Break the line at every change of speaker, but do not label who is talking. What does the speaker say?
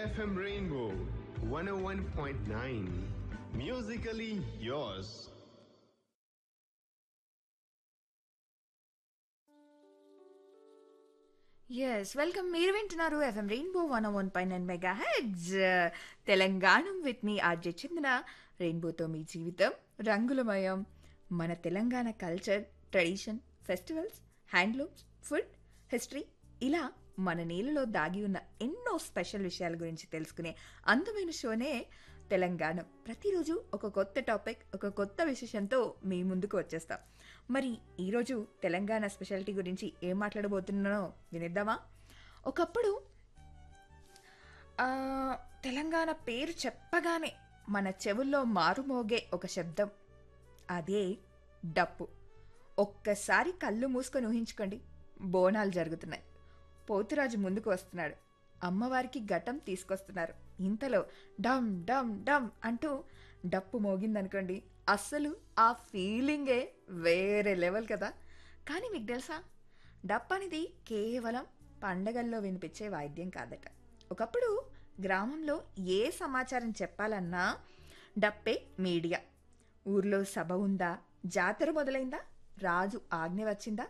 FM Rainbow 101.9. Musically yours.
Yes welcome మీరు వింటున్నారు FM rainbow one one పై nine mega heads Telangana with మీ RJ చెందిన రెయిన్బోతో మీ జీవితం రంగులమయం మన Telangana culture tradition festivals handlooms food history ఇలా మన నేలలో దాగి ఉన్న ఎన్నో స్పెషల్ విషయాల గురించి తెలుసుకునే అందమైన షోనే తెలంగాణ ప్రతిరోజు ఒక కొత్త టాపిక్ ఒక కొత్త విశేషంతో మీ ముందుకు వచ్చేస్తాం మరి ఈరోజు తెలంగాణ స్పెషాలిటీ గురించి ఏం మాట్లాడబోతున్నానో వినిద్దామా ఒకప్పుడు ఆ, తెలంగాణ పేరు చెప్పగానే మన చెవుల్లో మారుమోగే ఒక శబ్దం అదే డప్పు ఒక్కసారి కళ్ళు మూసుకొని ఊహించుకోండి బోనాలు జరుగుతున్నాయి పోతురాజు ముందుకు వస్తున్నాడు అమ్మవారికి ఘటం తీసుకొస్తున్నారు ఇంతలో డమ్ డమ్ డమ్ అంటూ డప్పు మోగిందనుకోండి అస్సలు ఆ ఫీలింగే వేరే లెవెల్ కదా కానీ మీకు తెలుసా డప్ అనేది కేవలం పండగల్లో వినిపించే వాయిద్యం కాదట ఒకప్పుడు గ్రామంలో ఏ సమాచారం చెప్పాలన్నా డప్పే మీడియా ఊర్లో సభ ఉందా జాతర మొదలైందా రాజు ఆజ్ఞ వచ్చిందా